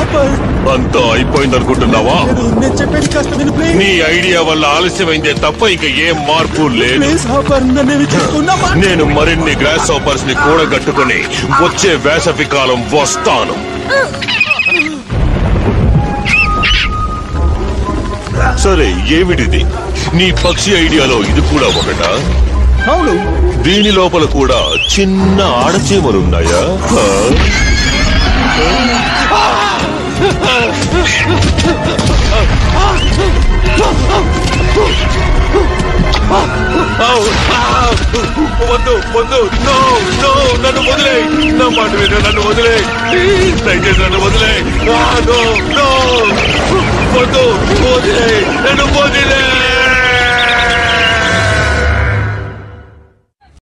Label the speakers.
Speaker 1: Hopper
Speaker 2: అంతా అయిపోయింది అనుకుంటున్నావా
Speaker 1: నేను చెప్పేది కాస్త విను ప్లీజ్
Speaker 2: నీ ఐడియా వల్ల ఆలస్యమైందే తప్ప ఇక ఏం మార్పు లేదు
Speaker 1: ప్లీజ్ హాపర్ నన్ను చేసుకున్నా
Speaker 2: నేను మరిన్ని గ్రాస్ హోపర్స్ ని కూడగట్టుకుని వచ్చే వేసవి కాలం వస్తాను సరే ఏమిటిది నీ పక్షి ఐడియాలో ఇది కూడా ఒకటా
Speaker 1: అవును
Speaker 2: దీని లోపల కూడా చిన్న ఆడచీమలున్నాయా హా? ఔ! ఆ! వద్దు వద్దు నో నో నన్ను వదిలే నా మాట మీద నన్ను వదిలే దయచేసి నన్ను వదిలే నో నో వద్దు వదిలే నన్ను వదిలే